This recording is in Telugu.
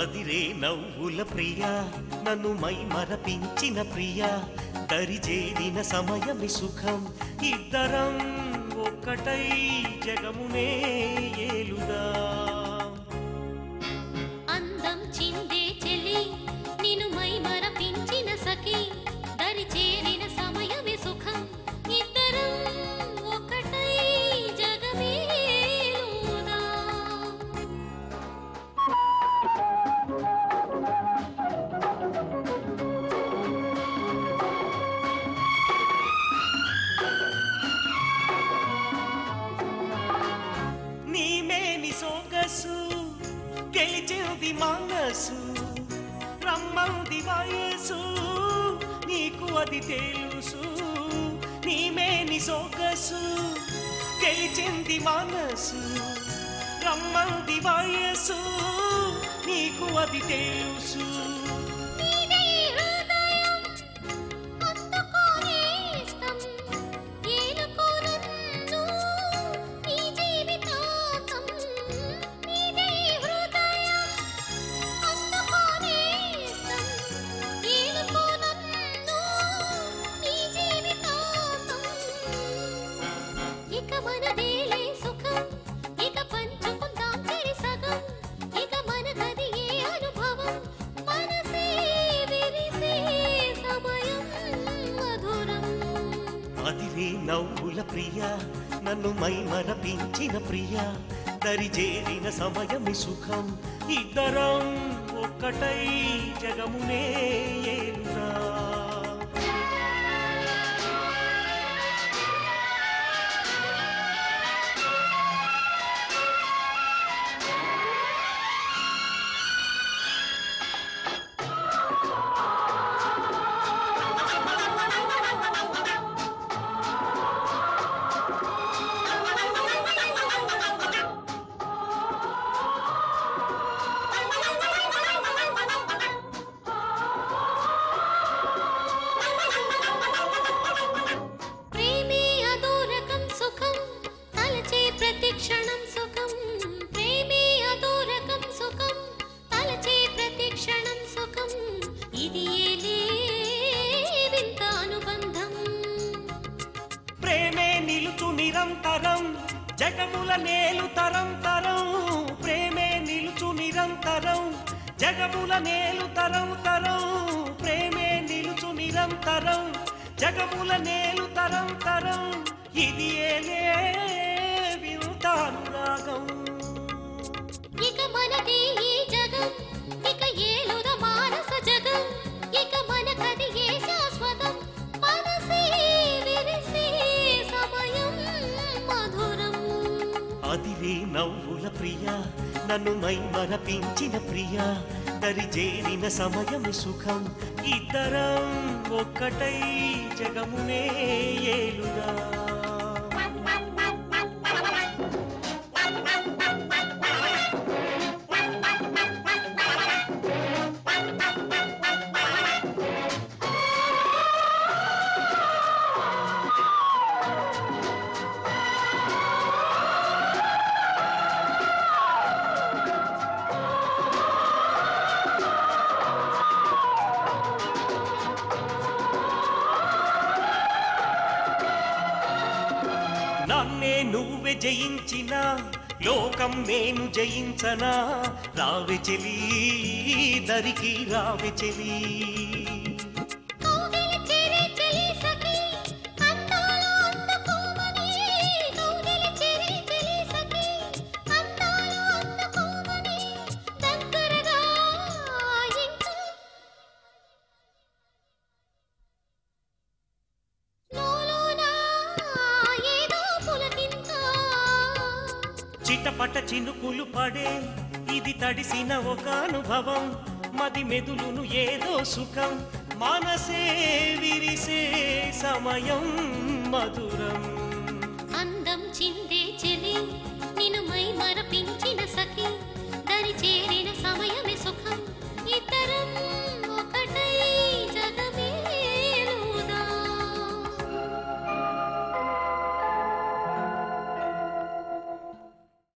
అదిరే నవ్వుల ప్రియా నన్ను మై మరపించిన ప్రియా దరిచేరిన సమయమి సుఖం ఇద్దరం ఒక్కటై జగమునే ఏలుదా అందం చిందే చెలి నిన్ను మై మరపించిన సఖి దరి చేరిన సమయమే సుఖం ఇద్దరం ఒకటై జగమేలుదా నీమేని సొగసు గెలిచింది మనసు రమ్మంది వయసు నీకు అది తెలుసు నీమేని సొగసు గెలిచింది మనసు రమ్మంది వయసు నీకు అది తెలుసు నీదే హృదయం అందుకోనేస్తం ఏలుకో నన్ను నీ జీవితాంతం నీదే హృదయం అందుకోనేస్తం ఏలుకో నన్ను నీ జీవితాంతం ఇక మనదేలే సుఖం ఇక పంచుకుందాం తెరి సగం ఇక మనకది ఏ అనుభవం మనసే విరిసే సమయం మధురం అదివే నవ్వుల ప్రియా నన్ను మై మరపించిన ప్రియా దరిచేరిన సమయమి సుఖం ఇద్దరం ఒక్కటై జగమునే ఏలురా ప్రేమే అదోరకం సుఖం తలచే ప్రతి క్షణం సుఖం ప్రేమే అదోరకం సుఖం తలచే ప్రతి క్షణం సుఖం ఇది ఏలే వింత అనుబంధం ప్రేమే నిలుచు నిరంతరం జగముల నేలు తరం తరం ప్రేమే నిలుచు నిరంతరం జగముల నేలు తరం తరం ప్రేమే నిలుచు నిరంతరం జగముల నేలు తరం తరం ఇది ఏలే వింతానురాగం ఇక మనది ఈ జగం ఇక ఏలుద మానస జగం ఇక మనకది ఏ శాశ్వతం మనసే విరిసే సమయం మధురం అదివే నవ్వుల ప్రియా నన్ను మై మరపించిన ప్రియా దరిచేరిన సమయము సుఖం ఇద్దరం ఒక్కటై జగమునే ఏలురా నన్నే నువ్వే జయించిన లోకం నేను జయించనా రావె చెలి దరికి రావె చెలి కౌగిలి చెరి చెలి సఖి అందాలు అందుకోమని కౌగిలి చెరి చెలి సఖి అందాలు అందుకోమని దగ్గరగా ఇంకా లోలోన ఏదో పులకింత చిటపట చినుకులు పడే ఇది తడిసిన ఒక అనుభవం మది మెదులును ఏదో సుఖం మనసే విరిసే సమయం మధురం